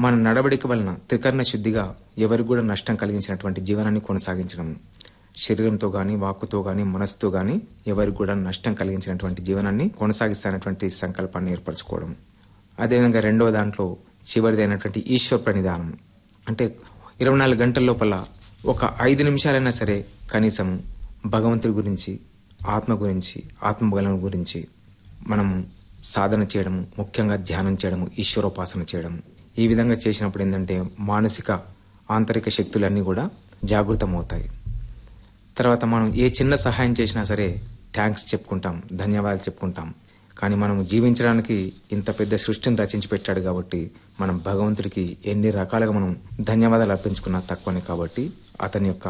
మన నడవడిక వలన త్రికరణ శుద్ధిగా ఎవరికి కూడా నష్టం కలిగించినటువంటి జీవనాన్ని కొనసాగించడం శరీరంతో గాని వాక్కుతో గాని మనసుతో గాని ఎవరికి కూడా నష్టం కలిగించినటువంటి జీవనాన్ని కొనసాగిస్తానటువంటి సంకల్పాన్ని ఏర్పరచుకోవడం అదేవిధంగా రెండవ దాంట్లో చివరిదైనటువంటి ఈశ్వర ప్రణిధానం అంటే ఇరవై నాలుగు గంటల లోపల ఒక ఐదు నిమిషాలైనా సరే కనీసం భగవంతుడి గురించి ఆత్మ గురించి ఆత్మబలం గురించి మనం సాధన చేయడము ముఖ్యంగా ధ్యానం చేయడము ఈశ్వరోపాసన చేయడం ఈ విధంగా చేసినప్పుడు ఏంటంటే మానసిక ఆంతరిక శక్తులన్నీ కూడా జాగృతమవుతాయి తర్వాత మనం ఏ చిన్న సహాయం చేసినా సరే థ్యాంక్స్ చెప్పుకుంటాం ధన్యవాదాలు చెప్పుకుంటాం కానీ మనం జీవించడానికి ఇంత పెద్ద సృష్టిని రచించి పెట్టాడు కాబట్టి మనం భగవంతుడికి ఎన్ని రకాలుగా మనం ధన్యవాదాలు అర్పించుకున్నా తక్కువనే కాబట్టి అతని యొక్క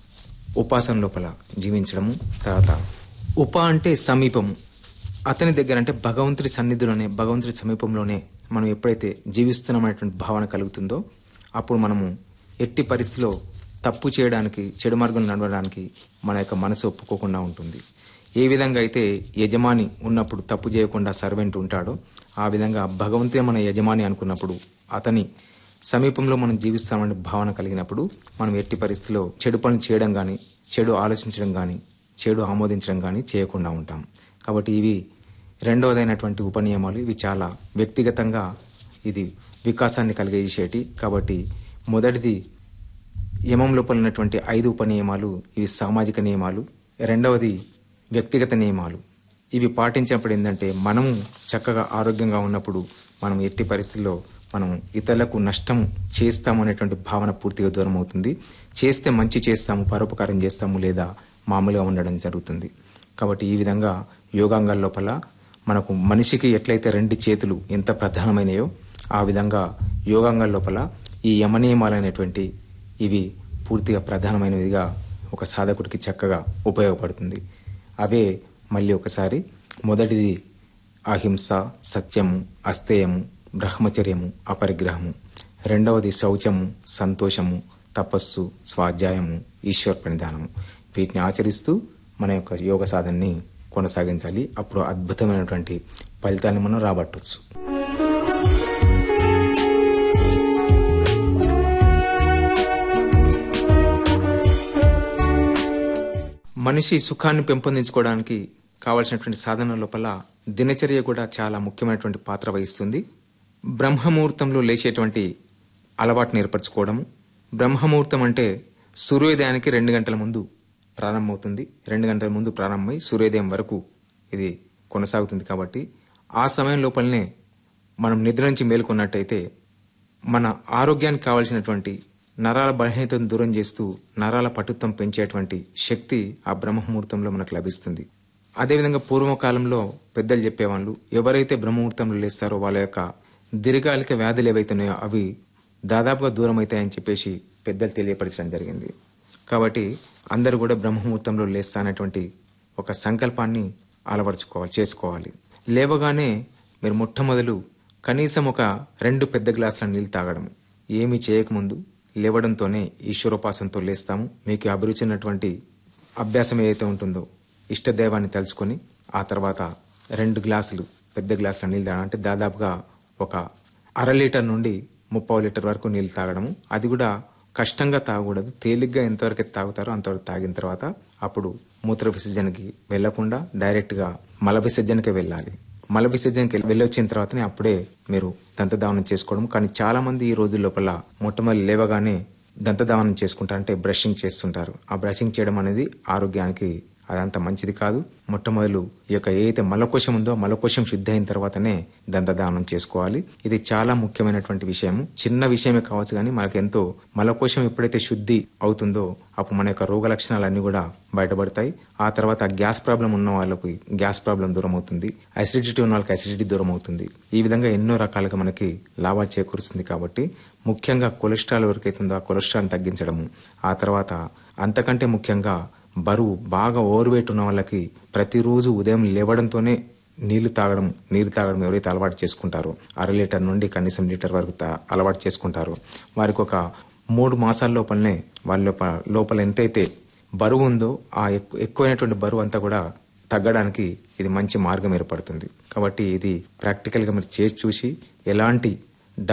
ఉపాసన లోపల జీవించడము తర్వాత ఉప అంటే సమీపము అతని దగ్గర అంటే భగవంతుడి సన్నిధిలోనే భగవంతుడి సమీపంలోనే మనం ఎప్పుడైతే జీవిస్తున్నామనేటువంటి భావన కలుగుతుందో అప్పుడు మనము ఎట్టి పరిస్థితిలో తప్పు చేయడానికి చెడు మార్గం నడవడానికి మన యొక్క మనసు ఒప్పుకోకుండా ఉంటుంది ఏ విధంగా అయితే యజమాని ఉన్నప్పుడు తప్పు చేయకుండా సర్వెంట్ ఉంటాడో ఆ విధంగా భగవంతుడే మన యజమాని అనుకున్నప్పుడు అతని సమీపంలో మనం జీవిస్తామనే భావన కలిగినప్పుడు మనం ఎట్టి పరిస్థితిలో చెడు పనులు చేయడం కానీ చెడు ఆలోచించడం కానీ చెడు ఆమోదించడం కానీ చేయకుండా ఉంటాం కాబట్టి ఇవి రెండవదైనటువంటి ఉపనియమాలు ఇవి చాలా వ్యక్తిగతంగా ఇది వికాసాన్ని కలిగజేసేటి కాబట్టి మొదటిది యమం లోపల ఉన్నటువంటి ఐదు ఉపనియమాలు ఇవి సామాజిక నియమాలు రెండవది వ్యక్తిగత నియమాలు ఇవి పాటించినప్పుడు ఏంటంటే మనము చక్కగా ఆరోగ్యంగా ఉన్నప్పుడు మనం ఎట్టి పరిస్థితుల్లో మనం ఇతరులకు నష్టం చేస్తాము అనేటువంటి భావన పూర్తిగా దూరం అవుతుంది చేస్తే మంచి చేస్తాము పరోపకారం చేస్తాము లేదా మామూలుగా ఉండడం జరుగుతుంది కాబట్టి ఈ విధంగా యోగాంగాల లోపల మనకు మనిషికి ఎట్లయితే రెండు చేతులు ఎంత ప్రధానమైనయో ఆ విధంగా యోగాంగాల లోపల ఈ యమనియమాలు అనేటువంటి ఇవి పూర్తిగా ప్రధానమైనవిగా ఒక సాధకుడికి చక్కగా ఉపయోగపడుతుంది అవే మళ్ళీ ఒకసారి మొదటిది అహింస సత్యము అస్తేయము బ్రహ్మచర్యము అపరిగ్రహము రెండవది శౌచము సంతోషము తపస్సు స్వాధ్యాయము ఈశ్వర ప్రణిధానము వీటిని ఆచరిస్తూ మన యొక్క యోగ సాధనని కొనసాగించాలి అప్పుడు అద్భుతమైనటువంటి ఫలితాన్ని మనం రాబట్టవచ్చు మనిషి సుఖాన్ని పెంపొందించుకోవడానికి కావలసినటువంటి సాధన లోపల దినచర్య కూడా చాలా ముఖ్యమైనటువంటి పాత్ర వహిస్తుంది బ్రహ్మముహూర్తంలో లేచేటువంటి అలవాటును ఏర్పరచుకోవడము బ్రహ్మముహూర్తం అంటే సూర్యోదయానికి రెండు గంటల ముందు ప్రారంభమవుతుంది రెండు గంటల ముందు ప్రారంభమై సూర్యోదయం వరకు ఇది కొనసాగుతుంది కాబట్టి ఆ సమయం లోపలనే మనం నిద్ర నుంచి మేల్కొన్నట్టయితే మన ఆరోగ్యానికి కావలసినటువంటి నరాల బలహీనతను దూరం చేస్తూ నరాల పటుత్వం పెంచేటువంటి శక్తి ఆ బ్రహ్మముహూర్తంలో మనకు లభిస్తుంది అదేవిధంగా పూర్వకాలంలో పెద్దలు చెప్పేవాళ్ళు ఎవరైతే బ్రహ్మముహూర్తంలో లేస్తారో వాళ్ళ యొక్క దీర్ఘకాలిక వ్యాధులు ఏవైతున్నాయో అవి దాదాపుగా దూరం అవుతాయని చెప్పేసి పెద్దలు తెలియపరచడం జరిగింది కాబట్టి అందరూ కూడా బ్రహ్మముహూర్తంలో లేస్తా అనేటువంటి ఒక సంకల్పాన్ని అలవరుచుకోవాలి చేసుకోవాలి లేవగానే మీరు మొట్టమొదలు కనీసం ఒక రెండు పెద్ద గ్లాసుల నీళ్ళు తాగడం ఏమీ చేయకముందు లేవడంతోనే ఈశ్వరోపాసనతో లేస్తాము మీకు అభిరుచి ఉన్నటువంటి అభ్యాసం ఏదైతే ఉంటుందో ఇష్టదైవాన్ని తలుచుకొని ఆ తర్వాత రెండు గ్లాసులు పెద్ద గ్లాసుల నీళ్ళు తాగడం అంటే దాదాపుగా ఒక అర లీటర్ నుండి ముప్పై లీటర్ వరకు నీళ్ళు తాగడము అది కూడా కష్టంగా తాగకూడదు తేలిగ్గా ఎంతవరకు అయితే తాగుతారో అంతవరకు తాగిన తర్వాత అప్పుడు మూత్ర విసర్జనకి వెళ్లకుండా డైరెక్ట్ గా మల విసర్జనకి వెళ్ళాలి మల విసర్జనకి వెళ్ళొచ్చిన తర్వాతనే అప్పుడే మీరు దంతధావనం చేసుకోవడం కానీ చాలా మంది ఈ రోజు లోపల మొట్టమొదటి లేవగానే దంతధావనం చేసుకుంటారు అంటే బ్రషింగ్ చేస్తుంటారు ఆ బ్రషింగ్ చేయడం అనేది ఆరోగ్యానికి అదంత మంచిది కాదు మొట్టమొదలు ఈ యొక్క ఏదైతే మలకోశం ఉందో మలకోశం శుద్ధి అయిన తర్వాతనే దంతదానం చేసుకోవాలి ఇది చాలా ముఖ్యమైనటువంటి విషయం చిన్న విషయమే కావచ్చు కానీ మనకు ఎంతో మలకోశం ఎప్పుడైతే శుద్ధి అవుతుందో అప్పుడు మన యొక్క రోగ లక్షణాలన్నీ కూడా బయటపడతాయి ఆ తర్వాత గ్యాస్ ప్రాబ్లం ఉన్న వాళ్ళకి గ్యాస్ ప్రాబ్లం దూరం అవుతుంది అసిడిటీ ఉన్న వాళ్ళకి అసిడిటీ దూరం అవుతుంది ఈ విధంగా ఎన్నో రకాలుగా మనకి లాభాలు చేకూరుస్తుంది కాబట్టి ముఖ్యంగా కొలెస్ట్రాల్ ఎవరికైతుందో ఆ కొలెస్ట్రాల్ తగ్గించడము ఆ తర్వాత అంతకంటే ముఖ్యంగా బరువు బాగా ఓవర్ వెయిట్ ఉన్న వాళ్ళకి ప్రతిరోజు ఉదయం లేవడంతోనే నీళ్లు తాగడం నీళ్లు తాగడం ఎవరైతే అలవాటు చేసుకుంటారో అర లీటర్ నుండి కనీసం లీటర్ వరకు తా- అలవాటు చేసుకుంటారో వారికి ఒక మూడు మాసాల లోపలనే వాళ్ళ లోపల లోపల ఎంతైతే బరువు ఉందో ఆ ఎక్కు- ఎక్కువైనటువంటి బరువు అంతా కూడా తగ్గడానికి ఇది మంచి మార్గం ఏర్పడుతుంది కాబట్టి ఇది ప్రాక్టికల్ గా మీరు చేసి చూసి ఎలాంటి